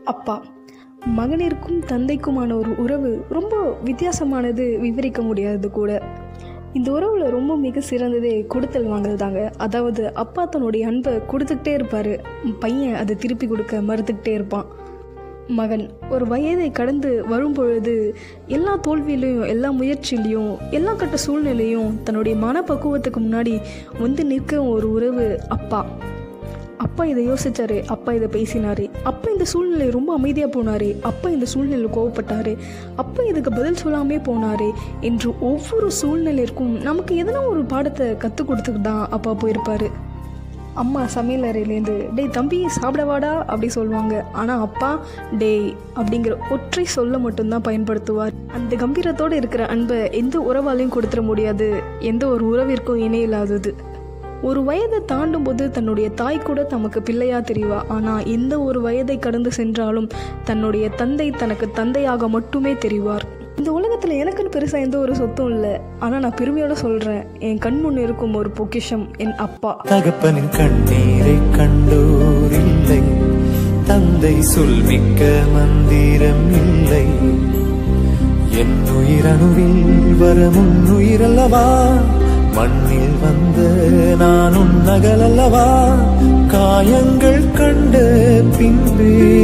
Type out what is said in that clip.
அப்பா மகனிற்கும் தந்தைக்குமான ஒரு உறவு ரொம்ப வித்தியாசமானது விவரிக்க முடியாதது கூட இந்த உறவில் ரொம்ப மிக சிறந்ததே கொடுத்தல் வாங்கல் தாங்க அதாவது அப்பா தன்னுடைய அன்பை கொடுத்துக்கிட்டே இருப்பார் பையன் அதை திருப்பி கொடுக்க மறுத்துக்கிட்டே இருப்பான் மகன் ஒரு வயதை கடந்து வரும் பொழுது எல்லா தோல்வியிலையும் எல்லா முயற்சியிலையும் எல்லா கட்ட சூழ்நிலையும் தன்னுடைய மனப்பக்குவத்துக்கு முன்னாடி வந்து நிற்க ஒரு உறவு அப்பா அப்பா இதை யோசிச்சாரு அப்பா இதை பேசினாரு அப்பா இந்த சூழ்நிலை ரொம்ப அமைதியாக போனாரு அப்பா இந்த சூழ்நிலையில் கோவப்பட்டாரு அப்பா இதுக்கு பதில் சொல்லாமே போனாரு என்று ஒவ்வொரு சூழ்நிலைக்கும் நமக்கு எதனா ஒரு பாடத்தை கற்றுக் கொடுத்துக்கிட்டு தான் அப்பா போயிருப்பாரு அம்மா சமையல் அறையிலேருந்து டேய் தம்பி சாப்பிடவாடா அப்படி சொல்லுவாங்க ஆனால் அப்பா டேய் அப்படிங்கிற ஒற்றை சொல்ல மட்டும்தான் பயன்படுத்துவார் அந்த கம்பீரத்தோடு இருக்கிற அன்பை எந்த உறவாலையும் கொடுத்துட முடியாது எந்த ஒரு உறவிற்கும் இணையில்லாதது ஒரு வயதை தாண்டும் போது தன்னுடைய தாய் கூட தமக்கு பிள்ளையா தெரியவா ஆனால் எந்த ஒரு வயதை கடந்து சென்றாலும் தன்னுடைய தந்தை தனக்கு தந்தையாக மட்டுமே தெரிவார் இந்த உலகத்தில் எனக்குன்னு பெருசாக எந்த ஒரு சொத்தும் இல்லை ஆனால் நான் பெருமையோட சொல்கிறேன் என் கண் முன் இருக்கும் ஒரு பொக்கிஷம் என் அப்பா தகப்பனின் கண்ணீரை கண்டோர் இல்லை தந்தை சொல்மிக்க மந்திரம் இல்லை என் உயிரணுவில் வரமுன் உயிரல்லவா மண்ணில் வந்த நான் உன் நகலல்லவா காயங்கள் கண்ட பின்பே